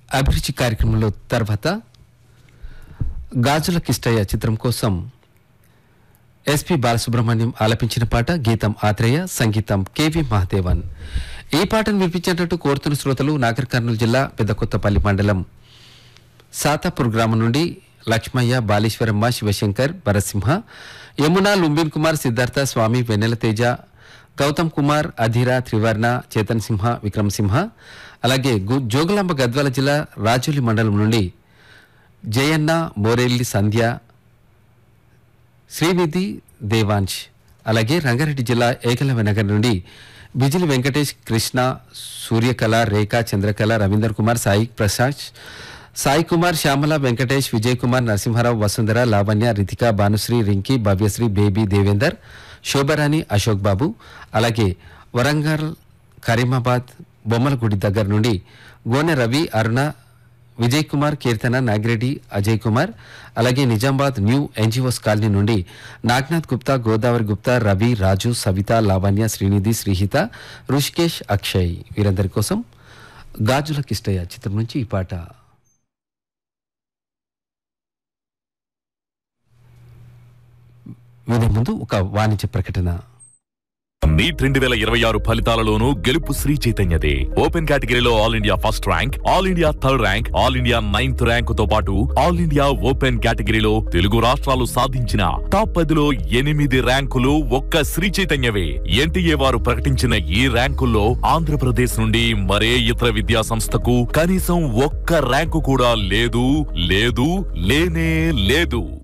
అభిరుచి కార్యక్రమంలో తర్వాత గాజుల కిష్టయ్య చిత్రం కోసం ఎస్పి బాలసుబ్రహ్మణ్యం ఆలపించిన పాట గీతం ఆత్రేయ సంగీతం కెవి మహాదేవన్ ఈ పాటను వినిపించేటట్టు కోరుతున్న శ్రోతలు నాగర్ కర్నూలు జిల్లా పెద్దకొత్తపల్లి మండలం సాతాపూర్ గ్రామం నుండి లక్ష్మయ్య బాలీశ్వరమ్మ శివశంకర్ భరసింహ యమున లుంబిన్ కుమార్ సిద్ధార్థ స్వామి వెన్నెల తేజ గౌతమ్ కుమార్ అధీర త్రివర్ణ చేతన్ సింహ విక్రమ్ సింహ అలాగే గు- జోగులాంబ గద్వాల జిల్లా రాజోలి మండలం నుండి జయన్న మోరెల్లి సంధ్య శ్రీనిధి దేవాంశ్ అలాగే రంగారెడ్డి జిల్లా ఏకలవ్య నగర్ నుండి బిజిలి వెంకటేష్ కృష్ణ సూర్యకళ రేఖ చంద్రకళ రవీందర్ కుమార్ సాయి ప్రసాద్ సాయి కుమార్ శ్యామల వెంకటేష్ విజయ్ కుమార్ నరసింహారావు వసుంధర లావణ్య రితిక భానుశ్రీ రింకి భవ్యశ్రీ బేబీ దేవేందర్ శోభరాణి అశోక్ బాబు అలాగే వరంగల్ కరీమాబాద్ బొమ్మలగుడి దగ్గర నుండి గోనె రవి అరుణ విజయ్ కుమార్ కీర్తన నాగిరెడ్డి అజయ్ కుమార్ అలాగే నిజామాబాద్ న్యూ ఎన్జిఓస్ కాలనీ నుండి నాగ్నాథ్ గుప్తా గోదావరి గుప్తా రవి రాజు సవిత లావణ్య శ్రీనిధి శ్రీహిత రుషికేష్ అక్షయ్ వీరందరి కోసం గాజుల కిష్టయ్య చిత్రం నుంచి ఈ పాట వినే ముందు ఒక వాణిజ్య ప్రకటన నీట్ రెండు వేల ఇరవై ఆరు ఫలితాలలోనూ గెలుపు శ్రీ చైతన్యదే ఓపెన్ కేటగిరీలో all India first rank all India third rank all India ninth rank తో పాటు ఆల్ ఇండియా ఓపెన్ కేటగిరీలో తెలుగు రాష్ట్రాలు సాధించిన టాప్ పదిలో ఎనిమిది ర్యాంకులు ఒక్క శ్రీ చైతన్యవే ఎన్టీఏ వారు ప్రకటించిన ఈ ర్యాంకుల్లో ఆంధ్రప్రదేశ్ నుండి మరే ఇతర విద్యా సంస్థకు కనీసం ఒక్క ర్యాంకు కూడా లేదు లేదు లేనే లేదు